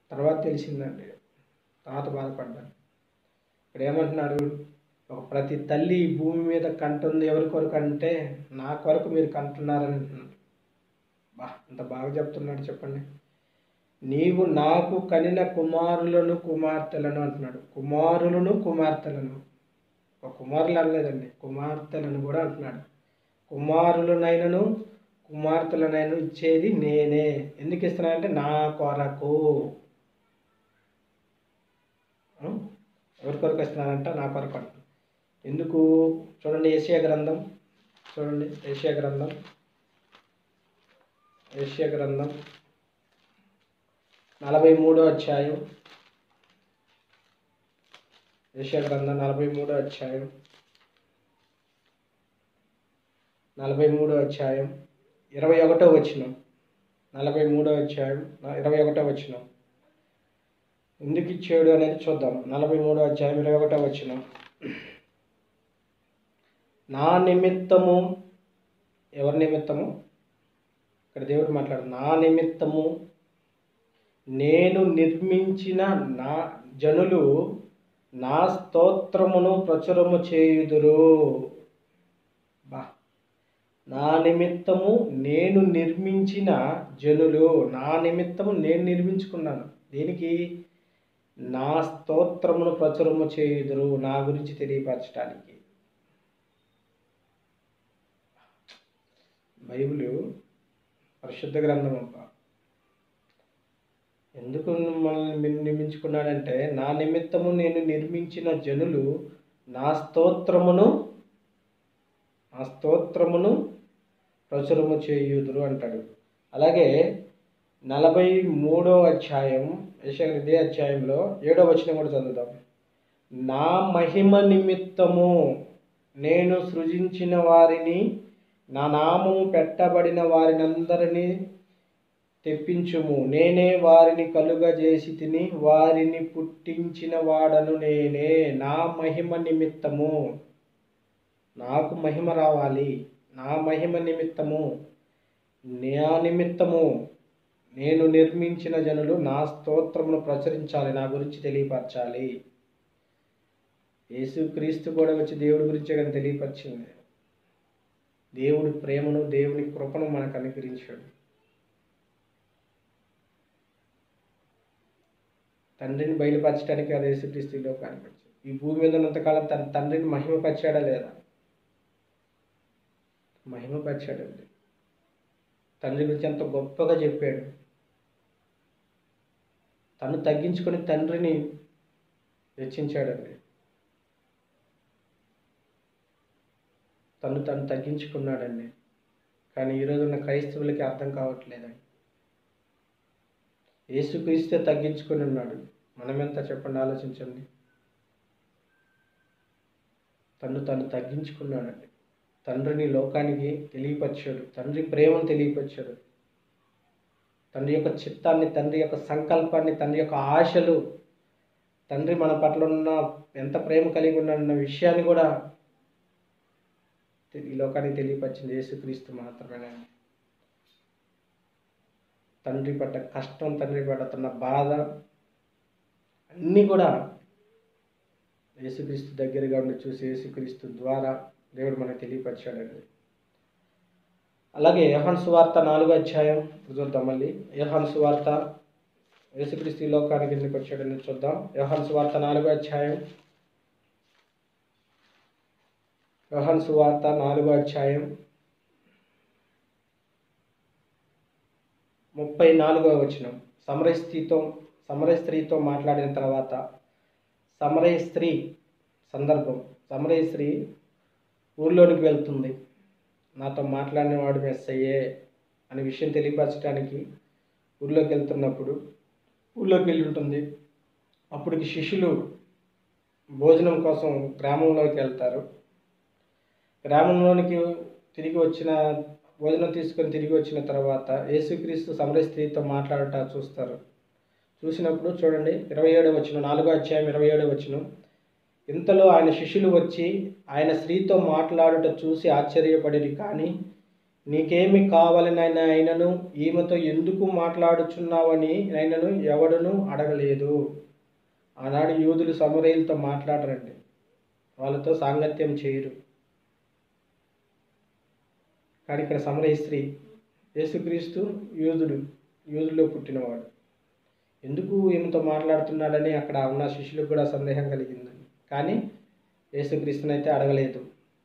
తర్వాత తెలిసిందండి తర్వాత బాధపడ్డాను ఇక్కడ ఏమంటున్నాడు ఒక ప్రతి తల్లి ఈ భూమి మీద కంటుంది ఎవరి కొరకు అంటే నా కొరకు మీరు కంటున్నారని అంటున్నాడు బా అంత బాగా చెప్తున్నాడు చెప్పండి నీవు నాకు కనిన కుమారులను కుమార్తెలను అంటున్నాడు కుమారులను కుమార్తెలను ఒక కుమారులు అనలేదండి కుమార్తెలను కూడా అంటున్నాడు కుమారులనైనను కుమార్తెలనైనా ఇచ్చేది నేనే ఎందుకు ఇస్తున్నానంటే నా కొరకు ఆ? ఎవరి కొరకు ఇస్తున్నానంట నా కొరకు అంట ఎందుకు చూడండి ఏషియా గ్రంథం చూడండి ఏషియా గ్రంథం ఏషియా గ్రంథం నలభై మూడో అధ్యాయం ఏషియా గ్రంథం నలభై మూడో అధ్యాయం నలభై మూడో అధ్యాయం ఇరవై ఒకటో వచ్చిన నలభై మూడో అధ్యాయం ఇరవై ఒకటో వచ్చిన ఎందుకు ఇచ్చాడు అనేది చూద్దాం నలభై మూడో అధ్యాయం ఇరవై ఒకటో వచ్చిన నా నిమిత్తము ఎవరి నిమిత్తము ఇక్కడ దేవుడు మాట్లాడు నా నిమిత్తము నేను నిర్మించిన నా జనులు నా స్తోత్రమును ప్రచురము చేయుదురు బా నా నిమిత్తము నేను నిర్మించిన జనులు నా నిమిత్తము నేను నిర్మించుకున్నాను దేనికి నా స్తోత్రమును ప్రచురము చేయుదురు నా గురించి తెలియపరచడానికి బైబిల్ పరిశుద్ధ గ్రంథం అబ్బా ఎందుకు మనల్ని నిర్మించుకున్నాడంటే నా నిమిత్తము నేను నిర్మించిన జనులు నా స్తోత్రమును నా స్తోత్రమును ప్రచురము చేయుదురు అంటాడు అలాగే నలభై మూడో అధ్యాయం యశ- ఇదే అధ్యాయంలో ఏడో వచనం కూడా చదువుదాం నా మహిమ నిమిత్తము నేను సృజించిన వారిని నా నామము పెట్టబడిన వారినందరినీ తెప్పించుము నేనే వారిని కలుగజేసి తిని వారిని పుట్టించిన వాడను నేనే నా మహిమ నిమిత్తము నాకు మహిమ రావాలి నా మహిమ నిమిత్తము నా నిమిత్తము నేను నిర్మించిన జనులు నా స్తోత్రమును ప్రచురించాలి నా గురించి తెలియపరచాలి యేసుక్రీస్తు కూడా వచ్చి దేవుడి గురించే కానీ తెలియపరిచింది దేవుడి ప్రేమను దేవుని కృపను మనకు అనుగ్రహించాడు తండ్రిని బయలుపరచడానికి అది యేసుక్రీస్తు లోకానికి వచ్చాడు ఈ భూమి మీద ఉన్నంతకాలం తన తండ్రిని మహిమపరిచాడా లేదా మహిమపరిచాడండి తండ్రి గురించి ఎంతో గొప్పగా చెప్పాడు తను తగ్గించుకొని తండ్రిని హెచ్చించాడండి తను తను తగ్గించుకున్నాడండి కానీ ఈరోజు ఉన్న క్రైస్తవులకి అర్థం కావట్లేదండి యేసుక్రీస్తే తగ్గించుకొని ఉన్నాడు మనమెంత చెప్పండి ఆలోచించండి తను తను తగ్గించుకున్నాడండి తండ్రిని లోకానికి తెలియపరిచాడు తండ్రి ప్రేమను తెలియపరిచాడు తండ్రి యొక్క చిత్తాన్ని తండ్రి యొక్క సంకల్పాన్ని తండ్రి యొక్క ఆశలు తండ్రి మన పట్ల ఉన్న ఎంత ప్రేమ కలిగి ఉన్నాడన్న విషయాన్ని కూడా ఈ లోకానికి తెలియపరిచింది యేసుక్రీస్తు మాత్రమే తండ్రి పడ్డ కష్టం తండ్రి పడుతున్న బాధ అన్నీ కూడా యేసుక్రీస్తు దగ్గరగా ఉండి చూసి యేసుక్రీస్తు ద్వారా దేవుడు మనకు తెలియపరిచాడండి అలాగే యోహాన్ సువార్త నాలుగో అధ్యాయం ఇప్పుడు చూద్దాం మళ్ళీ యోహాన్ సువార్త యేసుక్రీస్తు ఈ లోకానికి ఎందుకు వచ్చాడని చూద్దాం యోహాన్ సువార్త నాలుగో అధ్యాయం యోహాన్ సువార్త నాలుగో అధ్యాయం ముప్పై నాలుగో వచనం సమరయ స్త్రీతో సమరయ స్త్రీతో మాట్లాడిన తర్వాత సమరయ స్త్రీ సందర్భం సమరయ స్త్రీ ఊర్లోనికి వెళ్తుంది నాతో మాట్లాడిన వాడు మెస్సయ్యే అనే విషయం తెలియపరచడానికి ఊర్లోకి వెళ్తున్నప్పుడు ఊర్లోకి వెళ్ళి ఉంటుంది అప్పటికి శిష్యులు భోజనం కోసం గ్రామంలోకి వెళ్తారు గ్రామంలోనికి తిరిగి వచ్చిన భోజనం తీసుకొని తిరిగి వచ్చిన తర్వాత యేసుక్రీస్తు సమర స్త్రీతో మాట్లాడట చూస్తారు చూసినప్పుడు చూడండి ఇరవై ఏడో వచ్చిన నాలుగో అధ్యాయం ఇరవై ఏడో వచ్చిన ఇంతలో ఆయన శిష్యులు వచ్చి ఆయన స్త్రీతో మాట్లాడుట చూసి ఆశ్చర్యపడిరి కానీ నీకేమి కావాలని ఆయన ఆయనను ఈమెతో ఎందుకు మాట్లాడుచున్నావని ఆయనను ఎవడును అడగలేదు ఆనాడు యూదులు సమరయులతో మాట్లాడరండి వాళ్ళతో సాంగత్యం చేయరు కానీ ఇక్కడ సమరయ స్త్రీ యేసుక్రీస్తు యూదుడు యూదులో పుట్టినవాడు ఎందుకు ఈమెతో మాట్లాడుతున్నాడని అక్కడ ఉన్న శిష్యులకు కూడా సందేహం కలిగిందని కానీ యేసుక్రీస్తుని అయితే అడగలేదు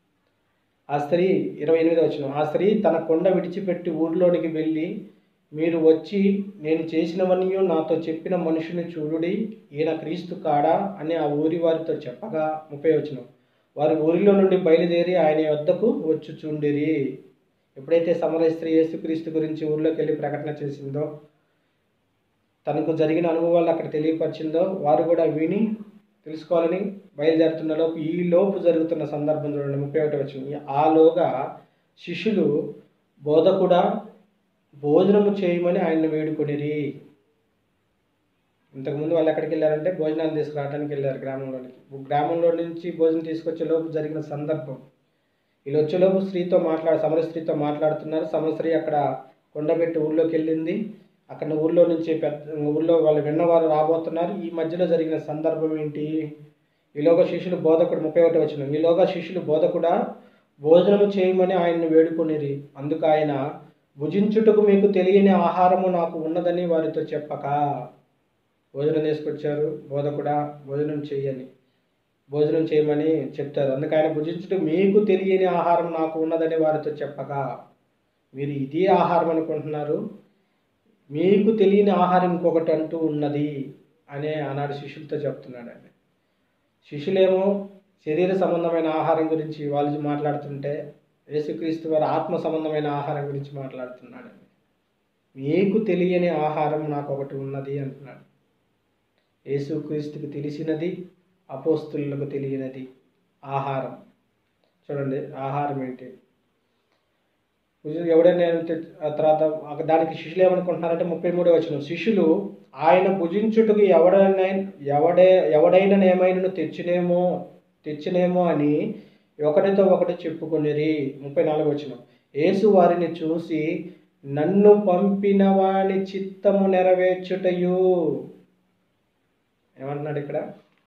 ఆ స్త్రీ ఇరవై ఎనిమిది వచ్చిన ఆ స్త్రీ తన కొండ విడిచిపెట్టి ఊరిలోనికి వెళ్ళి మీరు వచ్చి నేను చేసినవన్నీ నాతో చెప్పిన మనుషుని చూడుడి ఈయన క్రీస్తు కాడా అని ఆ ఊరి వారితో చెప్పగా ముప్పై వచ్చిన వారు ఊరిలో నుండి బయలుదేరి ఆయన వద్దకు వచ్చి చూండిరి ఎప్పుడైతే సమరయ స్త్రీ యేసుక్రీస్తు గురించి ఊర్లోకి వెళ్ళి ప్రకటన చేసిందో తనకు జరిగిన అనుభవాలు అక్కడ తెలియపరిచిందో వారు కూడా విని తెలుసుకోవాలని బయలుదేరుతున్న లోపు ఈ లోపు జరుగుతున్న సందర్భం చూడండి ముప్పై ఒకటి వచ్చింది ఆలోగా శిష్యులు బోధకుడా భోజనము చేయమని ఆయన్ని వేడుకొనిరి ఇంతకుముందు వాళ్ళు ఎక్కడికి వెళ్ళారంటే భోజనాలు తీసుకురావడానికి వెళ్ళారు గ్రామంలోనికి గ్రామంలో నుంచి భోజనం తీసుకొచ్చే లోపు జరిగిన సందర్భం వీళ్ళు వచ్చేలోపు స్త్రీతో మాట్లాడు సమర స్త్రీతో మాట్లాడుతున్నారు సమర స్త్రీ అక్కడ కొండబెట్టి ఊళ్ళోకి వెళ్ళింది అక్కడ ఊళ్ళో నుంచి పెద్ద ఊళ్ళో వాళ్ళు విన్నవారు రాబోతున్నారు ఈ మధ్యలో జరిగిన సందర్భం ఏంటి ఈలోగా శిష్యులు బోధకుడు ముప్పై ఒకటి వచ్చిన ఈలోగా శిష్యులు బోధకుడా భోజనము చేయమని ఆయన్ని వేడుకొనిరి అందుకు ఆయన భుజించుటకు మీకు తెలియని ఆహారము నాకు ఉన్నదని వారితో చెప్పక భోజనం తీసుకొచ్చారు బోధకుడా భోజనం చేయని భోజనం చేయమని చెప్తారు అందుకు ఆయన భుజించుటకు మీకు తెలియని ఆహారం నాకు ఉన్నదని వారితో చెప్పక మీరు ఇదే ఆహారం అనుకుంటున్నారు మీకు తెలియని ఆహారం ఇంకొకటి అంటూ ఉన్నది అనే ఆనాడు శిష్యులతో చెప్తున్నాడు ఆయన శిష్యులేమో శరీర సంబంధమైన ఆహారం గురించి వాళ్ళు మాట్లాడుతుంటే యేసుక్రీస్తు వారి ఆత్మ సంబంధమైన ఆహారం గురించి మాట్లాడుతున్నాడు మీకు తెలియని ఆహారం నాకు ఒకటి ఉన్నది అంటున్నాడు యేసుక్రీస్తుకు తెలిసినది అపోస్తులకు తెలియనిది ఆహారం చూడండి ఆహారం ఏంటి ఎవడైనా నేను తె- ఆ తర్వాత ఒక- దానికి శిష్యులు ఏమనుకుంటున్నారంటే ముప్పై మూడో వచ్చిన శిష్యులు ఆయన భుజించుటకు ఎవడైనా ఎవడే ఎవడైనా ఏమైనా తెచ్చినేమో తెచ్చినేమో అని ఒకరితో ఒకటి చెప్పుకొనిరి ముప్పై నాలుగు వచ్చిన యేసు వారిని చూసి నన్ను పంపిన వాని చిత్తము నెరవేర్చుటయు ఏమంటున్నాడు ఇక్కడ